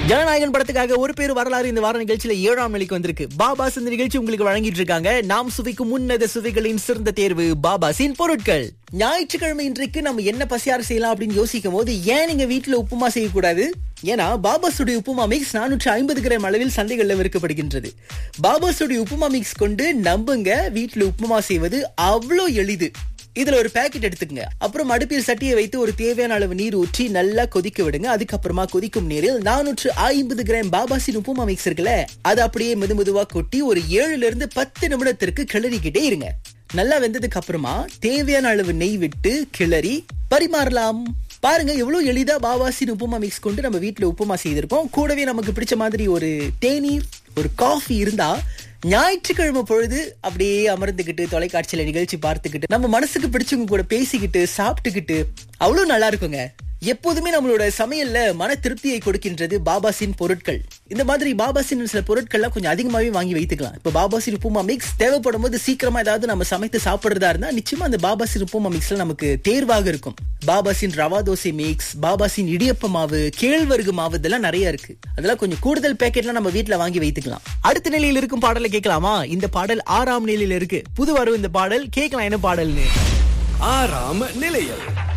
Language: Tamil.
ஜனநாயகன் படத்துக்காக ஒரு பேர் வரலாறு இந்த வார நிகழ்ச்சியில ஏழாம் நிலைக்கு வந்திருக்கு பாபாஸ் இந்த நிகழ்ச்சி உங்களுக்கு வழங்கிட்டு இருக்காங்க நாம் சுவைக்கும் உன்னத சுவைகளின் சிறந்த தேர்வு பாபாஸின் பொருட்கள் ஞாயிற்றுக்கிழமை இன்றைக்கு நம்ம என்ன பசியாறு செய்யலாம் அப்படின்னு யோசிக்கும் போது ஏன் நீங்க வீட்டுல உப்புமா செய்யக்கூடாது ஏன்னா பாபாஸுடைய உப்புமா மிக்ஸ் நானூற்று ஐம்பது கிராம் அளவில் சந்தைகளில் விற்கப்படுகின்றது பாபாஸுடைய உப்புமா மிக்ஸ் கொண்டு நம்புங்க வீட்டுல உப்புமா செய்வது அவ்வளோ எளிது இதுல ஒரு பேக்கெட் எடுத்துக்கங்க அப்புறம் அடுப்பில் சட்டியை வைத்து ஒரு தேவையான அளவு நீர் ஊற்றி நல்லா கொதிக்க விடுங்க அதுக்கப்புறமா கொதிக்கும் நீரில் நானூற்று ஐம்பது கிராம் பாபாசின் உப்புமா மிக்ஸ் இருக்குல்ல அதை அப்படியே மெது மெதுவா கொட்டி ஒரு ஏழுல இருந்து பத்து நிமிடத்திற்கு கிளறிக்கிட்டே இருங்க நல்லா வெந்ததுக்கு அப்புறமா தேவையான அளவு நெய் விட்டு கிளறி பரிமாறலாம் பாருங்க எவ்வளவு எளிதா பாபாசின் உப்புமா மிக்ஸ் கொண்டு நம்ம வீட்டுல உப்புமா செய்திருக்கோம் கூடவே நமக்கு பிடிச்ச மாதிரி ஒரு தேநீர் ஒரு காஃபி இருந்தா ஞாயிற்றுக்கிழமை பொழுது அப்படியே அமர்ந்துகிட்டு தொலைக்காட்சியில நிகழ்ச்சி பார்த்துக்கிட்டு நம்ம மனசுக்கு பிடிச்சவங்க கூட பேசிக்கிட்டு சாப்பிட்டுக்கிட்டு அவ்வளவு நல்லா இருக்குங்க எப்போதுமே நம்மளோட சமையல்ல மன திருப்தியை கொடுக்கின்றது பாபாசின் பொருட்கள் இந்த மாதிரி பாபாசின் சில பொருட்கள்லாம் கொஞ்சம் அதிகமாவே வாங்கி வைத்துக்கலாம் இப்ப பாபாசின் உப்புமா மிக்ஸ் தேவைப்படும் போது சீக்கிரமா ஏதாவது நம்ம சமைத்து சாப்பிடுறதா இருந்தா நிச்சயமா அந்த பாபாசின் உப்புமா மிக்ஸ்ல நமக்கு தேர்வாக இருக்கும் பாபாசின் ரவா தோசை மிக்ஸ் பாபாசின் இடியப்ப மாவு கேழ்வரகு மாவு இதெல்லாம் நிறைய இருக்கு அதெல்லாம் கொஞ்சம் கூடுதல் பேக்கெட்லாம் நம்ம வீட்ல வாங்கி வைத்துக்கலாம் அடுத்த நிலையில் இருக்கும் பாடலை கேட்கலாமா இந்த பாடல் ஆறாம் நிலையில இருக்கு புது வரவு இந்த பாடல் கேட்கலாம் என்ன பாடல்னு ஆறாம் நிலையம்